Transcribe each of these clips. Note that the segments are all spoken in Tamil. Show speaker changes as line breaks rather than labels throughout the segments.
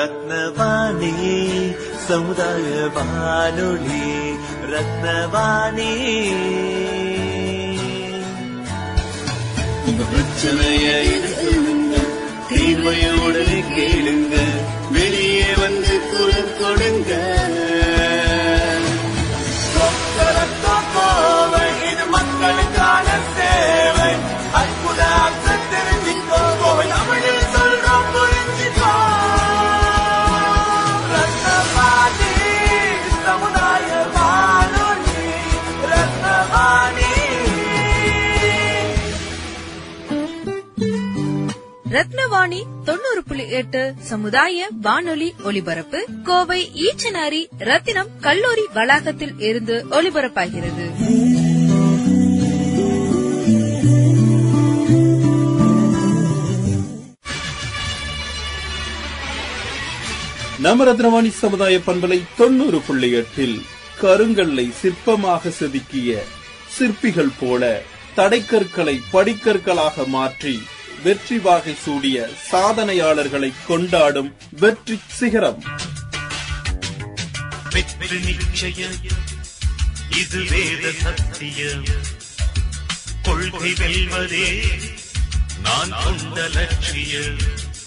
ரத்னவாணி சமுதாய வானொலி ரத்னவாணி உங்க பிரச்சனைய சொல்லுங்க தீர்வைய உடனே கேளுங்க வெளியே வந்து குரல் கொடுங்க ரத்தம் கோவை, இது மக்களுக்கான சேவை அற்புத அர்த்தம் தெரிஞ்சுக்கோ கோவை தமிழில் சொல்றோம் புரிஞ்சுக்கோ ரத்னவாணி சமுதாய வானொலி ரத்னவாணி
ரத்னவாணி தொண்ணூறு புள்ளி எட்டு சமுதாய வானொலி ஒலிபரப்பு கோவை ஈச்சனாரி ரத்தினம் கல்லூரி வளாகத்தில் இருந்து ஒலிபரப்பாகிறது
நம்ம ரத்னவாணி சமுதாய பண்பலை தொண்ணூறு புள்ளி எட்டில் கருங்கல்லை சிற்பமாக செதுக்கிய சிற்பிகள் போல தடைக்கற்களை படிக்கற்களாக மாற்றி வெற்றி வாகை சூடிய சாதனையாளர்களை கொண்டாடும் வெற்றி சிகரம்
வெற்றி நிச்சயம் இது வேத சத்தியம் கொள்கை வெல்வதே நான் கொண்ட லட்சியம்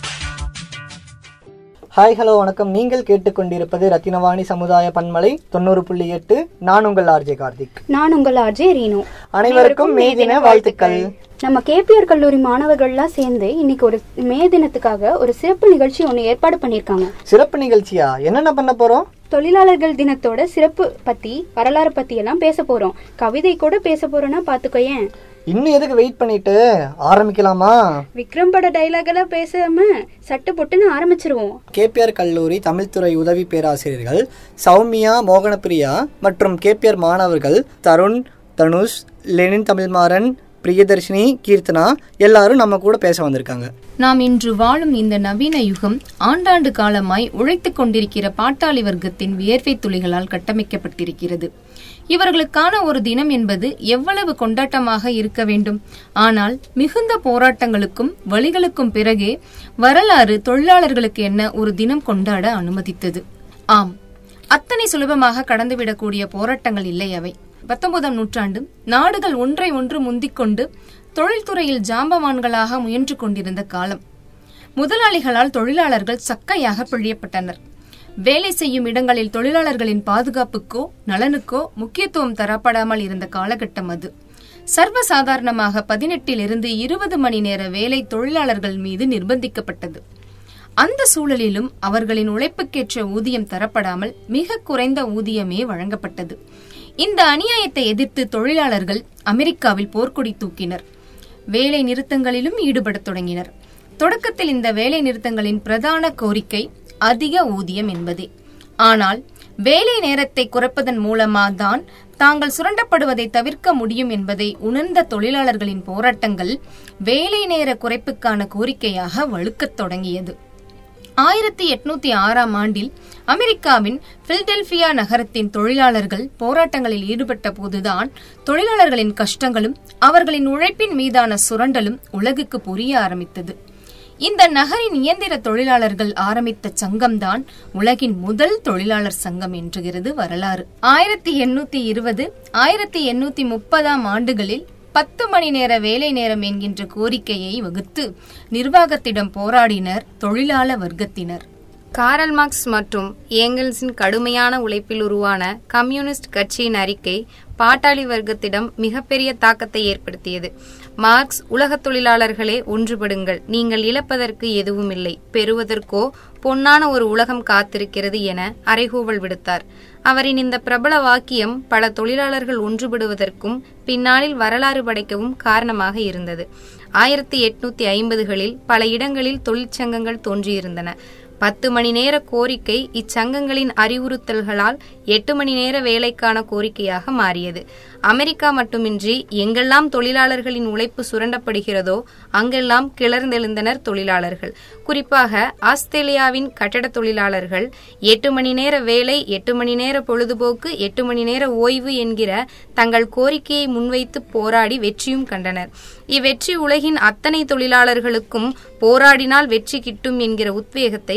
ஹாய் ஹலோ வணக்கம் நீங்கள் கேட்டுக்கொண்டிருப்பது ரத்தினவாணி சமுதாய பன்மலை தொண்ணூறு புள்ளி எட்டு நான் உங்கள் ஆர்ஜே கார்த்திக்
நான் உங்கள் ஆர்ஜே ரீனு
அனைவருக்கும் மே தின வாழ்த்துக்கள்
நம்ம கேபிஆர் கல்லூரி மாணவர்கள்லாம் சேர்ந்து இன்னைக்கு ஒரு மே தினத்துக்காக ஒரு சிறப்பு நிகழ்ச்சி ஒன்று ஏற்பாடு பண்ணியிருக்காங்க
சிறப்பு நிகழ்ச்சியா என்னென்ன பண்ண போறோம்
தொழிலாளர்கள் தினத்தோட சிறப்பு பத்தி வரலாறு பத்தி எல்லாம் பேச போறோம் கவிதை கூட பேச போறோம்னா பாத்துக்கோயேன்
இன்னும் எதுக்கு வெயிட் பண்ணிட்டு ஆரம்பிக்கலாமா
விக்ரம் பட டைலாக் எல்லாம் பேசாம சட்டு பொட்டுன்னு ஆரம்பிச்சிருவோம்
கேபிஆர் கல்லூரி தமிழ்துறை உதவி பேராசிரியர்கள் சௌமியா மோகனப்பிரியா மற்றும் கேபிஆர் மாணவர்கள் தருண் தனுஷ் லெனின் தமிழ்மாறன் பிரியதர்ஷினி கீர்த்தனா எல்லாரும் நம்ம கூட பேச வந்திருக்காங்க
நாம் இன்று வாழும் இந்த நவீன யுகம் ஆண்டாண்டு காலமாய் உழைத்துக் கொண்டிருக்கிற பாட்டாளி வர்க்கத்தின் வியர்வை துளிகளால் கட்டமைக்கப்பட்டிருக்கிறது இவர்களுக்கான ஒரு தினம் என்பது எவ்வளவு கொண்டாட்டமாக இருக்க வேண்டும் ஆனால் மிகுந்த போராட்டங்களுக்கும் வழிகளுக்கும் பிறகே வரலாறு தொழிலாளர்களுக்கு என்ன ஒரு தினம் கொண்டாட அனுமதித்தது ஆம் அத்தனை சுலபமாக கடந்துவிடக்கூடிய போராட்டங்கள் இல்லை அவை பத்தொன்பதாம் நூற்றாண்டு நாடுகள் ஒன்றை ஒன்று முந்திக்கொண்டு தொழில்துறையில் ஜாம்பவான்களாக முயன்று கொண்டிருந்த காலம் முதலாளிகளால் தொழிலாளர்கள் சக்கையாக பிழியப்பட்டனர் வேலை செய்யும் இடங்களில் தொழிலாளர்களின் பாதுகாப்புக்கோ நலனுக்கோ முக்கியத்துவம் தரப்படாமல் இருந்த காலகட்டம் அது சர்வசாதாரணமாக பதினெட்டிலிருந்து இருபது மணி நேர வேலை தொழிலாளர்கள் மீது நிர்பந்திக்கப்பட்டது அந்த சூழலிலும் அவர்களின் உழைப்புக்கேற்ற ஊதியம் தரப்படாமல் மிக குறைந்த ஊதியமே வழங்கப்பட்டது இந்த அநியாயத்தை எதிர்த்து தொழிலாளர்கள் அமெரிக்காவில் போர்க்கொடி தூக்கினர் வேலை நிறுத்தங்களிலும் ஈடுபடத் தொடங்கினர் தொடக்கத்தில் இந்த வேலை நிறுத்தங்களின் பிரதான கோரிக்கை அதிக ஊதியம் என்பதே ஆனால் வேலை நேரத்தை குறைப்பதன் மூலமா தான் தாங்கள் சுரண்டப்படுவதை தவிர்க்க முடியும் என்பதை உணர்ந்த தொழிலாளர்களின் போராட்டங்கள் வேலை நேர குறைப்புக்கான கோரிக்கையாக வலுக்கத் தொடங்கியது ஆயிரத்தி எட்நூத்தி ஆறாம் ஆண்டில் அமெரிக்காவின் பில்டெல்பியா நகரத்தின் தொழிலாளர்கள் போராட்டங்களில் ஈடுபட்ட போதுதான் தொழிலாளர்களின் கஷ்டங்களும் அவர்களின் உழைப்பின் மீதான சுரண்டலும் உலகுக்கு புரிய ஆரம்பித்தது இந்த நகரின் இயந்திர தொழிலாளர்கள் ஆரம்பித்த சங்கம்தான் உலகின் முதல் தொழிலாளர் சங்கம் என்றுகிறது வரலாறு ஆயிரத்தி எண்ணூத்தி இருபது ஆயிரத்தி எண்ணூத்தி முப்பதாம் ஆண்டுகளில் பத்து மணி நேர வேலை நேரம் என்கின்ற கோரிக்கையை வகுத்து நிர்வாகத்திடம் போராடினர் தொழிலாள வர்க்கத்தினர்
காரல் மார்க்ஸ் மற்றும் ஏங்கல்ஸின் கடுமையான உழைப்பில் உருவான கம்யூனிஸ்ட் கட்சியின் அறிக்கை பாட்டாளி வர்க்கத்திடம் மிகப்பெரிய தாக்கத்தை ஏற்படுத்தியது மார்க்ஸ் உலகத் தொழிலாளர்களே ஒன்றுபடுங்கள் நீங்கள் இழப்பதற்கு எதுவும் இல்லை பெறுவதற்கோ பொன்னான ஒரு உலகம் காத்திருக்கிறது என அறைகூவல் விடுத்தார் அவரின் இந்த பிரபல வாக்கியம் பல தொழிலாளர்கள் ஒன்றுபடுவதற்கும் பின்னாளில் வரலாறு படைக்கவும் காரணமாக இருந்தது ஆயிரத்தி எட்நூத்தி ஐம்பதுகளில் பல இடங்களில் தொழிற்சங்கங்கள் தோன்றியிருந்தன பத்து மணி நேர கோரிக்கை இச்சங்கங்களின் அறிவுறுத்தல்களால் எட்டு மணி நேர வேலைக்கான கோரிக்கையாக மாறியது அமெரிக்கா மட்டுமின்றி எங்கெல்லாம் தொழிலாளர்களின் உழைப்பு சுரண்டப்படுகிறதோ அங்கெல்லாம் கிளர்ந்தெழுந்தனர் தொழிலாளர்கள் குறிப்பாக ஆஸ்திரேலியாவின் கட்டட தொழிலாளர்கள் எட்டு மணி நேர வேலை எட்டு மணி நேர பொழுதுபோக்கு எட்டு மணி நேர ஓய்வு என்கிற தங்கள் கோரிக்கையை முன்வைத்து போராடி வெற்றியும் கண்டனர் இவ்வெற்றி உலகின் அத்தனை தொழிலாளர்களுக்கும் போராடினால் வெற்றி கிட்டும் என்கிற உத்வேகத்தை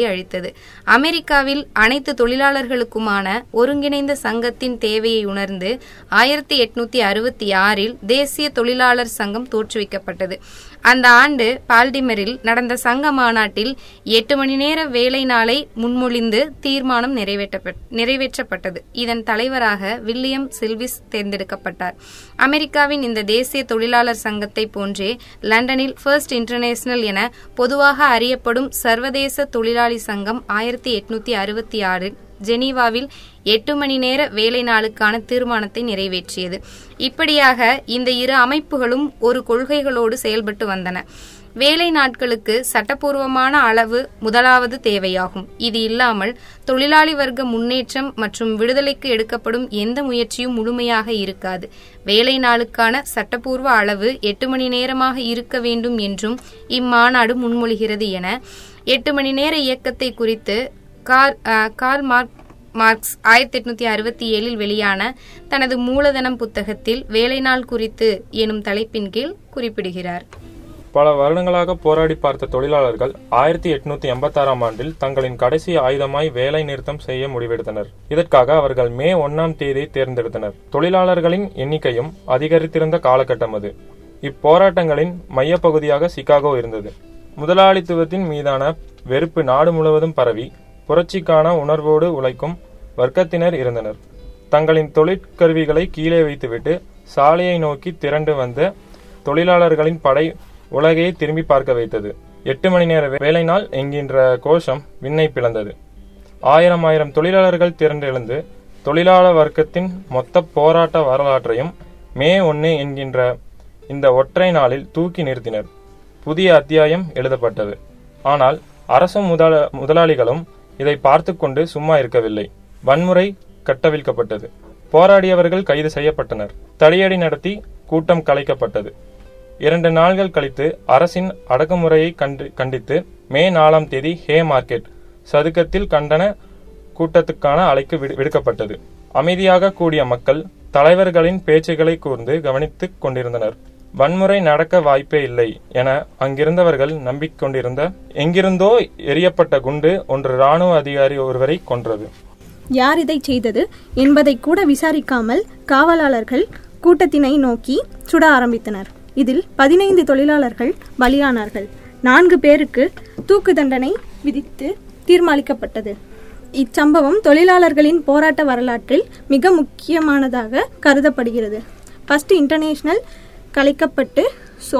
அளித்தது அமெரிக்காவில் அனைத்து தொழிலாளர்களுக்குமான ஒருங்கிணைந்த சங்கத்தின் தேவையை உணர்ந்து ஆயிரத்தி எட்நூத்தி அறுபத்தி ஆறில் தேசிய தொழிலாளர் சங்கம் தோற்றுவிக்கப்பட்டது அந்த ஆண்டு பால்டிமரில் நடந்த சங்க மாநாட்டில் எட்டு மணி நேர வேலை நாளை முன்மொழிந்து தீர்மானம் நிறைவேற்றப்பட்- நிறைவேற்றப்பட்டது இதன் தலைவராக வில்லியம் சில்விஸ் தேர்ந்தெடுக்கப்பட்டார் அமெரிக்காவின் இந்த தேசிய தொழிலாளர் சங்கத்தை போன்றே லண்டனில் ஃபர்ஸ்ட் இன்டர்நேஷனல் என பொதுவாக அறியப்படும் சர்வதேச தொழிலாளி சங்கம் ஆயிரத்தி எட்நூத்தி அறுபத்தி ஆறு ஜெனீவாவில் எட்டு மணி நேர வேலை நாளுக்கான தீர்மானத்தை நிறைவேற்றியது இப்படியாக இந்த இரு அமைப்புகளும் ஒரு கொள்கைகளோடு செயல்பட்டு வந்தன வேலை நாட்களுக்கு சட்டப்பூர்வமான அளவு முதலாவது தேவையாகும் இது இல்லாமல் தொழிலாளி வர்க்க முன்னேற்றம் மற்றும் விடுதலைக்கு எடுக்கப்படும் எந்த முயற்சியும் முழுமையாக இருக்காது வேலை நாளுக்கான சட்டப்பூர்வ அளவு எட்டு மணி நேரமாக இருக்க வேண்டும் என்றும் இம்மாநாடு முன்மொழிகிறது என எட்டு மணி நேர இயக்கத்தை குறித்து கார் அஹ், கார்ல் மார்க் மார்க்ஸ் ஆயிரத்தி எட்நூத்தி அறுபத்தி ஏழில் வெளியான தனது மூலதனம் புத்தகத்தில் வேலை நாள் குறித்து எனும் தலைப்பின் கீழ் குறிப்பிடுகிறார்
பல வருடங்களாக போராடி பார்த்த தொழிலாளர்கள் ஆயிரத்தி எட்நூத்தி எண்பத்தாறாம் ஆண்டில் தங்களின் கடைசி ஆயுதமாய் வேலை நிறுத்தம் செய்ய முடிவெடுத்தனர் இதற்காக அவர்கள் மே ஒன்னாம் தேதியை தேர்ந்தெடுத்தனர் தொழிலாளர்களின் எண்ணிக்கையும் அதிகரித்திருந்த காலகட்டம் அது இப்போராட்டங்களின் மையப்பகுதியாக சிகாகோ இருந்தது முதலாளித்துவத்தின் மீதான வெறுப்பு நாடு முழுவதும் பரவி புரட்சிக்கான உணர்வோடு உழைக்கும் வர்க்கத்தினர் இருந்தனர் தங்களின் தொழிற்கருவிகளை கீழே வைத்துவிட்டு சாலையை நோக்கி திரண்டு வந்த தொழிலாளர்களின் படை உலகையே திரும்பி பார்க்க வைத்தது எட்டு மணி நேர வேலை நாள் என்கின்ற கோஷம் விண்ணை பிளந்தது ஆயிரம் ஆயிரம் தொழிலாளர்கள் திரண்டெழுந்து தொழிலாளர் வர்க்கத்தின் மொத்த போராட்ட வரலாற்றையும் மே ஒன்று என்கின்ற இந்த ஒற்றை நாளில் தூக்கி நிறுத்தினர் புதிய அத்தியாயம் எழுதப்பட்டது ஆனால் அரசும் முதல முதலாளிகளும் இதை பார்த்து கொண்டு சும்மா இருக்கவில்லை வன்முறை கட்டவிழ்க்கப்பட்டது போராடியவர்கள் கைது செய்யப்பட்டனர் தடியடி நடத்தி கூட்டம் கலைக்கப்பட்டது இரண்டு நாள்கள் கழித்து அரசின் அடக்குமுறையை கண்டு கண்டித்து மே நாலாம் தேதி ஹே மார்க்கெட் சதுக்கத்தில் கண்டன கூட்டத்துக்கான அழைப்பு விடு- விடுக்கப்பட்டது அமைதியாக கூடிய மக்கள் தலைவர்களின் பேச்சுகளை கூர்ந்து கவனித்துக் கொண்டிருந்தனர் வன்முறை நடக்க வாய்ப்பே இல்லை என அங்கிருந்தவர்கள் நம்பிக்கொண்டிருந்த எங்கிருந்தோ எரியப்பட்ட குண்டு ஒன்று ராணுவ அதிகாரி ஒருவரை கொன்றது
யார் இதை செய்தது என்பதை கூட விசாரிக்காமல் காவலாளர்கள் கூட்டத்தினை நோக்கி சுட ஆரம்பித்தனர் இதில் பதினைந்து தொழிலாளர்கள் பலியானார்கள் நான்கு பேருக்கு தூக்கு தண்டனை விதித்து தீர்மானிக்கப்பட்டது இச்சம்பவம் தொழிலாளர்களின் போராட்ட வரலாற்றில் மிக முக்கியமானதாக கருதப்படுகிறது ஃபர்ஸ்ட் இன்டர்நேஷனல் கலைக்கப்பட்டு சோ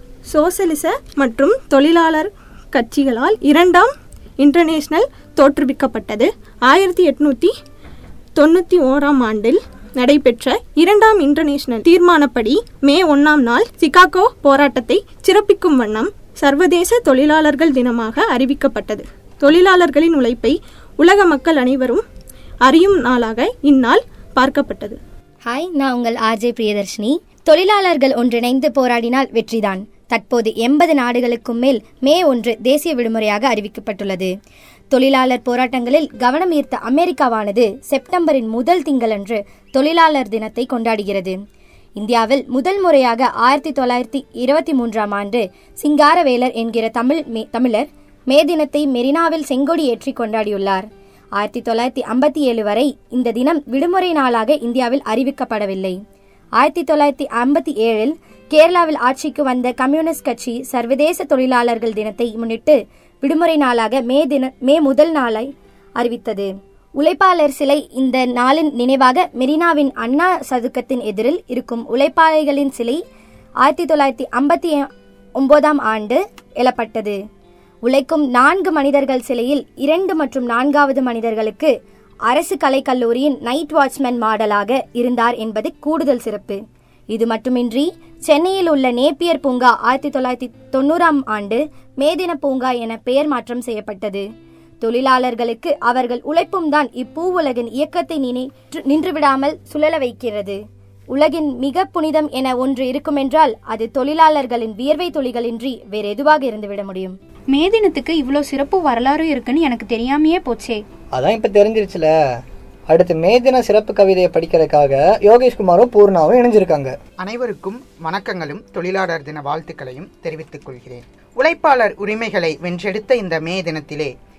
சோசலிச மற்றும் தொழிலாளர் கட்சிகளால் இரண்டாம் இன்டர்நேஷனல் தோற்றுவிக்கப்பட்டது ஆயிரத்தி எட்நூத்தி தொண்ணூத்தி ஓராம் ஆண்டில் நடைபெற்ற இரண்டாம் இன்டர்நேஷனல் தீர்மானப்படி மே ஒன்னாம் நாள் சிகாகோ போராட்டத்தை சிறப்பிக்கும் வண்ணம் சர்வதேச தொழிலாளர்கள் தினமாக அறிவிக்கப்பட்டது தொழிலாளர்களின் உழைப்பை உலக மக்கள் அனைவரும் அறியும் நாளாக இந்நாள் பார்க்கப்பட்டது
ஹாய் நான் உங்கள் ஆர்ஜே பிரியதர்ஷினி தொழிலாளர்கள் ஒன்றிணைந்து போராடினால் வெற்றிதான் தற்போது எண்பது நாடுகளுக்கும் மேல் மே ஒன்று தேசிய விடுமுறையாக அறிவிக்கப்பட்டுள்ளது தொழிலாளர் போராட்டங்களில் கவனம் ஈர்த்த அமெரிக்காவானது செப்டம்பரின் முதல் திங்களன்று தொழிலாளர் தினத்தை கொண்டாடுகிறது இந்தியாவில் முதல் முறையாக ஆயிரத்தி தொள்ளாயிரத்தி இருபத்தி மூன்றாம் ஆண்டு சிங்காரவேலர் என்கிற தமிழ் மே- தமிழர் மே தினத்தை மெரினாவில் செங்கொடி ஏற்றி கொண்டாடியுள்ளார் ஆயிரத்தி தொள்ளாயிரத்தி ஐம்பத்தி ஏழு வரை இந்த தினம் விடுமுறை நாளாக இந்தியாவில் அறிவிக்கப்படவில்லை ஆயிரத்தி தொள்ளாயிரத்தி ஐம்பத்தி ஏழில் கேரளாவில் ஆட்சிக்கு வந்த கம்யூனிஸ்ட் கட்சி சர்வதேச தொழிலாளர்கள் தினத்தை முன்னிட்டு விடுமுறை நாளாக மே தின மே முதல் நாளை அறிவித்தது உழைப்பாளர் சிலை இந்த நாளின் நினைவாக மெரினாவின் அண்ணா சதுக்கத்தின் எதிரில் இருக்கும் உழைப்பாளிகளின் சிலை ஆயிரத்தி தொள்ளாயிரத்தி ஐம்பத்தி ஒன்பதாம் ஆண்டு எழப்பட்டது உழைக்கும் நான்கு மனிதர்கள் சிலையில் இரண்டு மற்றும் நான்காவது மனிதர்களுக்கு அரசு கலைக்கல்லூரியின் நைட் வாட்ச்மேன் மாடலாக இருந்தார் என்பது கூடுதல் சிறப்பு இது மட்டுமின்றி சென்னையில் உள்ள நேப்பியர் பூங்கா ஆயிரத்தி தொள்ளாயிரத்தி தொண்ணூறாம் ஆண்டு மேதின பூங்கா என பெயர் மாற்றம் செய்யப்பட்டது தொழிலாளர்களுக்கு அவர்கள் உழைப்பும் தான் இப்பூவுலகின் இயக்கத்தை நினைற்று நின்றுவிடாமல் சுழல வைக்கிறது உலகின் மிக புனிதம் என ஒன்று இருக்குமென்றால் அது தொழிலாளர்களின் வியர்வை துளிகளின்றி வேற எதுவாக இருந்துவிட முடியும்
மே தினத்துக்கு இவ்வளோ சிறப்பு வரலாறு இருக்குன்னு எனக்கு தெரியாமையே போச்சே
அதான் இப்போ தெரிஞ்சிருச்சுல அடுத்து மே தின சிறப்பு கவிதையை படிக்கிறதுக்காக யோகேஷ்குமாரும் பூர்ணாவும் இணைஞ்சிருக்காங்க
அனைவருக்கும் வணக்கங்களும் தொழிலாளர் தின வாழ்த்துக்களையும் தெரிவித்துக் கொள்கிறேன் உழைப்பாளர் உரிமைகளை வென்றெடுத்த இந்த மே தினத்திலே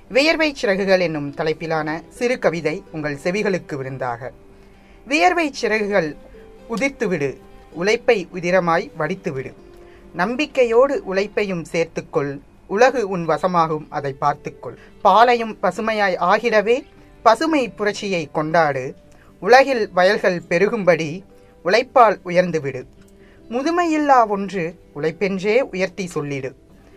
வியர்வை சிறகுகள் என்னும் தலைப்பிலான சிறு கவிதை உங்கள் செவிகளுக்கு விருந்தாக வியர்வை சிறகுகள் உதிர்த்துவிடு உழைப்பை உதிரமாய் வடித்துவிடு நம்பிக்கையோடு உழைப்பையும் சேர்த்துக்கொள் உலகு உன் வசமாகும் அதை பார்த்துக்கொள் பாலையும் பசுமையாய் ஆகிடவே பசுமை புரட்சியை கொண்டாடு உலகில் வயல்கள் பெருகும்படி உழைப்பால் உயர்ந்துவிடு முதுமையில்லா ஒன்று உழைப்பென்றே உயர்த்தி சொல்லிடு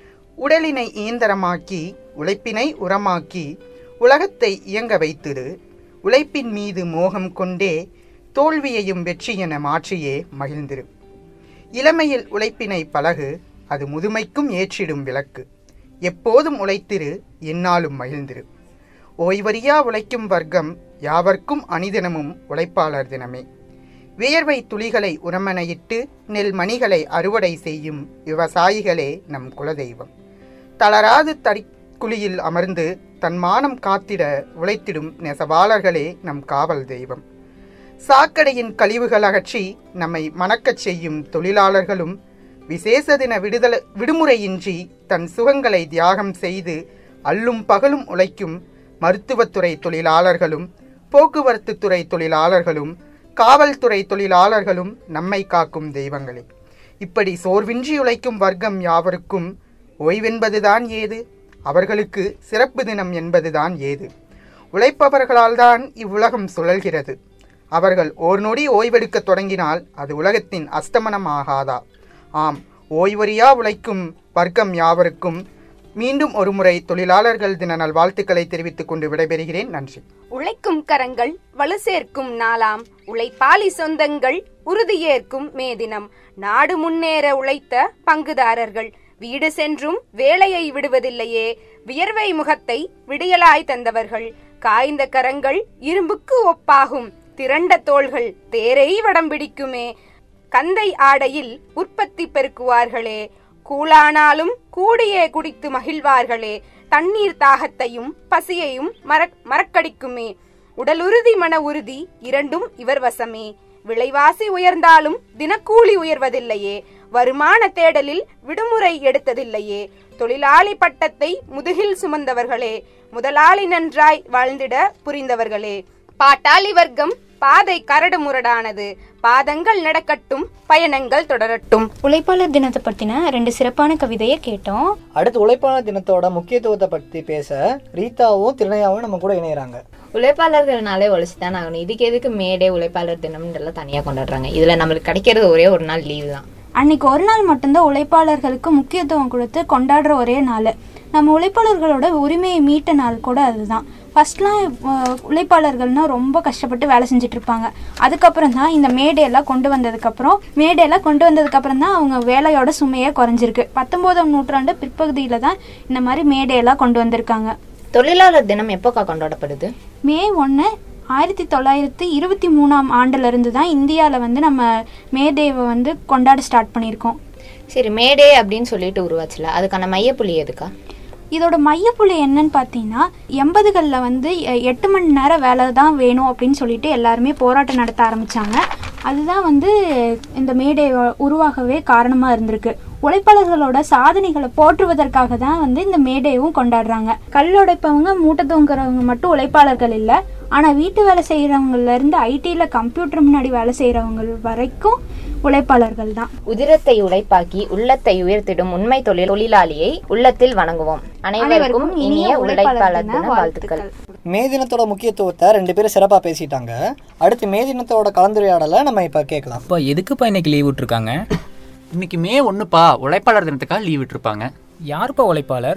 உடலினை இயந்திரமாக்கி உழைப்பினை உரமாக்கி உலகத்தை இயங்க வைத்திடு உழைப்பின் மீது மோகம் கொண்டே தோல்வியையும் வெற்றி என மாற்றியே மகிழ்ந்திரு இளமையில் உழைப்பினை பழகு அது முதுமைக்கும் ஏற்றிடும் விளக்கு எப்போதும் உழைத்திரு எந்நாளும் மகிழ்ந்திரு ஓய்வறியா உழைக்கும் வர்க்கம் யாவர்க்கும் அணிதினமும் உழைப்பாளர் தினமே வியர்வை துளிகளை உரமனையிட்டு நெல் மணிகளை அறுவடை செய்யும் விவசாயிகளே நம் குலதெய்வம் தளராது தறிக்குழியில் அமர்ந்து தன் மானம் காத்திட உழைத்திடும் நெசவாளர்களே நம் காவல் தெய்வம் சாக்கடையின் கழிவுகள் அகற்றி நம்மை மணக்கச் செய்யும் தொழிலாளர்களும் விசேஷ தின விடுதலை விடுமுறையின்றி தன் சுகங்களை தியாகம் செய்து அல்லும் பகலும் உழைக்கும் மருத்துவத்துறை தொழிலாளர்களும் போக்குவரத்து துறை தொழிலாளர்களும் காவல்துறை தொழிலாளர்களும் நம்மை காக்கும் தெய்வங்களே இப்படி சோர்வின்றி உழைக்கும் வர்க்கம் யாவருக்கும் ஓய்வென்பதுதான் ஏது அவர்களுக்கு சிறப்பு தினம் என்பதுதான் ஏது உழைப்பவர்களால் தான் இவ்வுலகம் சுழல்கிறது அவர்கள் ஓர் நொடி ஓய்வெடுக்க தொடங்கினால் அது உலகத்தின் அஸ்தமனம் ஆகாதா ஆம் ஓய்வறியா உழைக்கும் வர்க்கம் யாவருக்கும் மீண்டும் ஒருமுறை தொழிலாளர்கள் தின நல்வாழ்த்துக்களை தெரிவித்துக் கொண்டு விடைபெறுகிறேன் நன்றி
உழைக்கும் கரங்கள் வலு சேர்க்கும் நாளாம் உழைப்பாளி சொந்தங்கள் உறுதியேற்கும் மே தினம் நாடு முன்னேற உழைத்த பங்குதாரர்கள் வீடு சென்றும் வேலையை விடுவதில்லையே வியர்வை முகத்தை விடியலாய் தந்தவர்கள் காய்ந்த கரங்கள் இரும்புக்கு ஒப்பாகும் திரண்ட தோள்கள் தேரை வடம் பிடிக்குமே கந்தை ஆடையில் உற்பத்தி பெருக்குவார்களே கூழானாலும் கூடியே குடித்து மகிழ்வார்களே தண்ணீர் தாகத்தையும் பசியையும் மறக் மறக்கடிக்குமே உடலுறுதி மன உறுதி இரண்டும் இவர் வசமே விலைவாசி உயர்ந்தாலும் தினக்கூலி உயர்வதில்லையே வருமான தேடலில் விடுமுறை எடுத்ததில்லையே தொழிலாளி பட்டத்தை முதுகில் சுமந்தவர்களே முதலாளி நன்றாய் வாழ்ந்திட புரிந்தவர்களே பாட்டாளி வர்க்கம் பாதை கரடு முரடானது பாதங்கள் நடக்கட்டும் பயணங்கள் தொடரட்டும்
உழைப்பாளர் தினத்தை பத்தின ரெண்டு சிறப்பான கவிதையை கேட்டோம்
அடுத்து உழைப்பாளர் தினத்தோட முக்கியத்துவத்தை பற்றி பேச ரீதாவும் திருநயாவும் நம்ம கூட இணையறாங்க
உழைப்பாளர்கள்னாலே உழைச்சி தான் ஆகணும் இதுக்கு எதுக்கு மேடே உழைப்பாளர் தினம்ன்றலாம் தனியாக கொண்டாடுறாங்க இதுல நம்மளுக்கு கிடைக்கிறது ஒரே ஒரு நாள் லீவு தான்
அன்னைக்கு ஒரு நாள் மட்டும்தான் உழைப்பாளர்களுக்கு முக்கியத்துவம் கொடுத்து கொண்டாடுற ஒரே நாள் நம்ம உழைப்பாளர்களோட உரிமையை மீட்ட நாள் கூட அதுதான் ஃபர்ஸ்ட்லாம் அஹ், உழைப்பாளர்கள்னா ரொம்ப கஷ்டப்பட்டு வேலை செஞ்சுட்டு இருப்பாங்க அதுக்கப்புறம் தான் இந்த மேடையெல்லாம் கொண்டு வந்ததுக்கப்புறம் மேடையெல்லாம் கொண்டு வந்ததுக்கப்புறம் தான் அவங்க வேலையோட சுமையே குறைஞ்சிருக்கு பத்தொன்பதாம் நூற்றாண்டு பிற்பகுதியில தான் இந்த மாதிரி மேடையெல்லாம் கொண்டு வந்திருக்காங்க
தொழிலாளர் தினம் எப்போக்கா கொண்டாடப்படுது
மே ஒன்று ஆயிரத்தி தொள்ளாயிரத்தி இருபத்தி மூணாம் ஆண்டுல இருந்து தான் இந்தியாவில் வந்து நம்ம மே டேவை வந்து கொண்டாட ஸ்டார்ட் பண்ணியிருக்கோம்
சரி மேடே அப்படின்னு சொல்லிட்டு உருவாச்சுல அதுக்கான மையப்புள்ளி எதுக்கா
இதோட மையப்புள்ளி என்னன்னு பார்த்தீங்கன்னா எண்பதுகளில் வந்து எ- எட்டு மணி நேரம் வேலை தான் வேணும் அப்படின்னு சொல்லிட்டு எல்லாருமே போராட்டம் நடத்த ஆரம்பிச்சாங்க அதுதான் வந்து இந்த மேடை உருவாகவே காரணமாக இருந்திருக்கு உழைப்பாளர்களோட சாதனைகளை போற்றுவதற்காக தான் வந்து இந்த மேடையும் கொண்டாடுறாங்க கல் உடைப்பவங்க மூட்டை தூங்குறவங்க மட்டும் உழைப்பாளர்கள் இல்லை ஆனால் வீட்டு வேலை செய்கிறவங்கல இருந்து ஐடியில் கம்ப்யூட்டர் முன்னாடி வேலை செய்கிறவங்க வரைக்கும் உழைப்பாளர்கள் தான்
உதிரத்தை உழைப்பாக்கி உள்ளத்தை உயர்த்திடும் உண்மை தொழில் தொழிலாளியை உள்ளத்தில் வணங்குவோம் அனைவருக்கும் இனிய உழைப்பாளர் தின வாழ்த்துக்கள்
மே தினத்தோட முக்கியத்துவத்தை ரெண்டு பேரும் சிறப்பாக பேசிட்டாங்க அடுத்து மே தினத்தோட கலந்துரையாடலை நம்ம இப்போ கேட்கலாம்
இப்போ எதுக்குப்பா இன்னைக்கு லீவ் விட்டுருக்காங்க
இன்னைக்கு மே ஒன்றுப்பா உழைப்பாளர் தினத்துக்காக லீவ் விட்டுருப்பாங்க
யாருப்பா உழைப்பாளர்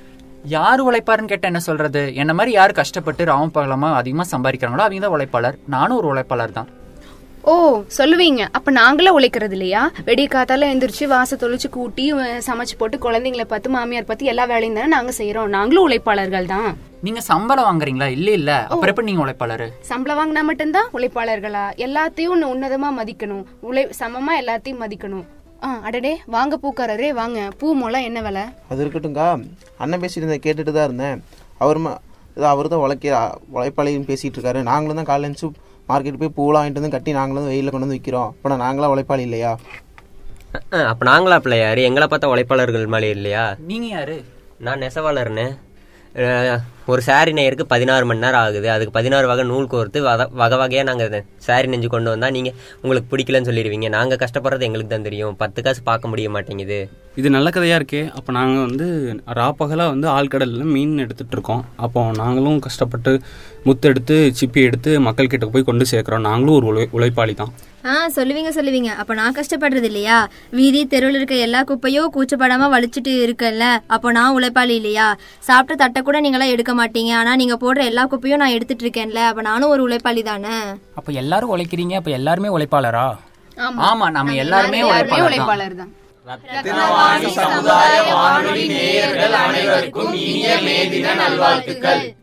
யார் உழைப்பாருன்னு கேட்டால் என்ன சொல்றது என்ன மாதிரி யார் கஷ்டப்பட்டு ராம பகலமா அதிகமாக சம்பாதிக்கிறாங்களோ அவங்க தான் உழைப்பாளர் நானும் ஒரு உழைப்பாளர் தான்
ஓ சொல்லுவீங்க அப்ப நாங்களும் உழைக்கிறது இல்லையா வெடி காத்தால எந்திரிச்சு வாச தொளிச்சு கூட்டி அஹ், சமைச்சு போட்டு குழந்தைங்களை பார்த்து மாமியார் பார்த்து எல்லா வேலையும் தானே நாங்க செய்யறோம் நாங்களும் உழைப்பாளர்கள் தான்
நீங்க சம்பளம் வாங்குறீங்களா இல்ல இல்ல அப்புறம் எப்படி நீங்க உழைப்பாளர்
சம்பளம் வாங்கினா மட்டும்தான் உழைப்பாளர்களா எல்லாத்தையும் உன்னை உன்னதமா மதிக்கணும் உழை சமமா எல்லாத்தையும் மதிக்கணும் ஆ அடடே வாங்க பூக்காரரே வாங்க பூ மூலம் என்ன விலை
அது இருக்கட்டும்க்கா அண்ணன் பேசிட்டு இருந்தேன் கேட்டுட்டு தான் இருந்தேன் அவர் அவர் தான் உழைக்க உழைப்பாளின்னு பேசிட்டு இருக்காரு நாங்களும் தான் காலையில் எழுந்துச்சு மார்க்கெட் போய் பூலாம் வாங்கிட்டு வந்து கட்டி நாங்களும் தான் வெயிலில் கொண்டு வந்து விற்கிறோம் இப்போ நாங்களாம் உழைப்பாளி இல்லையா
அஹ், அப்ப நாங்களா பிள்ளையாரு எங்களை பார்த்தா உழைப்பாளர்கள் மாதிரி இல்லையா
நீங்க யாரு
நான் நெசவாளர்னு அஹ், ஒரு சாரி நெய்யருக்கு பதினாறு மணி நேரம் ஆகுது அதுக்கு பதினாறு வகை நூல் கோர்த்து வக வகை வகையாக நாங்கள் சாரி நெஞ்சு கொண்டு வந்தால் நீங்கள் உங்களுக்கு பிடிக்கலன்னு சொல்லிடுவீங்க நாங்கள் கஷ்டப்படுறது எங்களுக்கு தான் தெரியும் பத்து காசு பார்க்க முடிய மாட்டேங்குது
இது நல்ல கதையாக இருக்கே அப்போ நாங்கள் வந்து ராப்பகலாக வந்து ஆழ்கடலில் மீன் எடுத்துட்டு இருக்கோம் அப்போ நாங்களும் கஷ்டப்பட்டு முத்து எடுத்து சிப்பி எடுத்து மக்கள்கிட்ட போய் கொண்டு சேர்க்குறோம் நாங்களும் ஒரு உழை உழைப்பாளி தான்
ஆ சொல்லுவீங்க சொல்லுவீங்க அப்போ நான் கஷ்டப்படுறது இல்லையா வீதி தெருவில் இருக்க எல்லா குப்பையும் கூச்சப்படாம வலிச்சிட்டு இருக்கல்ல அப்போ நான் உழைப்பாளி இல்லையா சாப்பிட்ட தட்டை கூட நீங்களாம் எடுக்க மாட்டீங்க ஆனா நீங்க போடுற எல்லா குப்பையும் நான் எடுத்துட்டு இருக்கேன்ல அப்ப நானும் ஒரு உழைப்பாளி தானே
அப்ப எல்லாரும் உழைக்கிறீங்க அப்ப எல்லாருமே உழைப்பாளரா
ஆமா நம்ம எல்லாருமே உழைப்பாளர் தான்
ரத்னவாணி சமுதாய வானொலி நேயர்கள் அனைவருக்கும் இனிய மே தின நல்வாழ்த்துக்கள்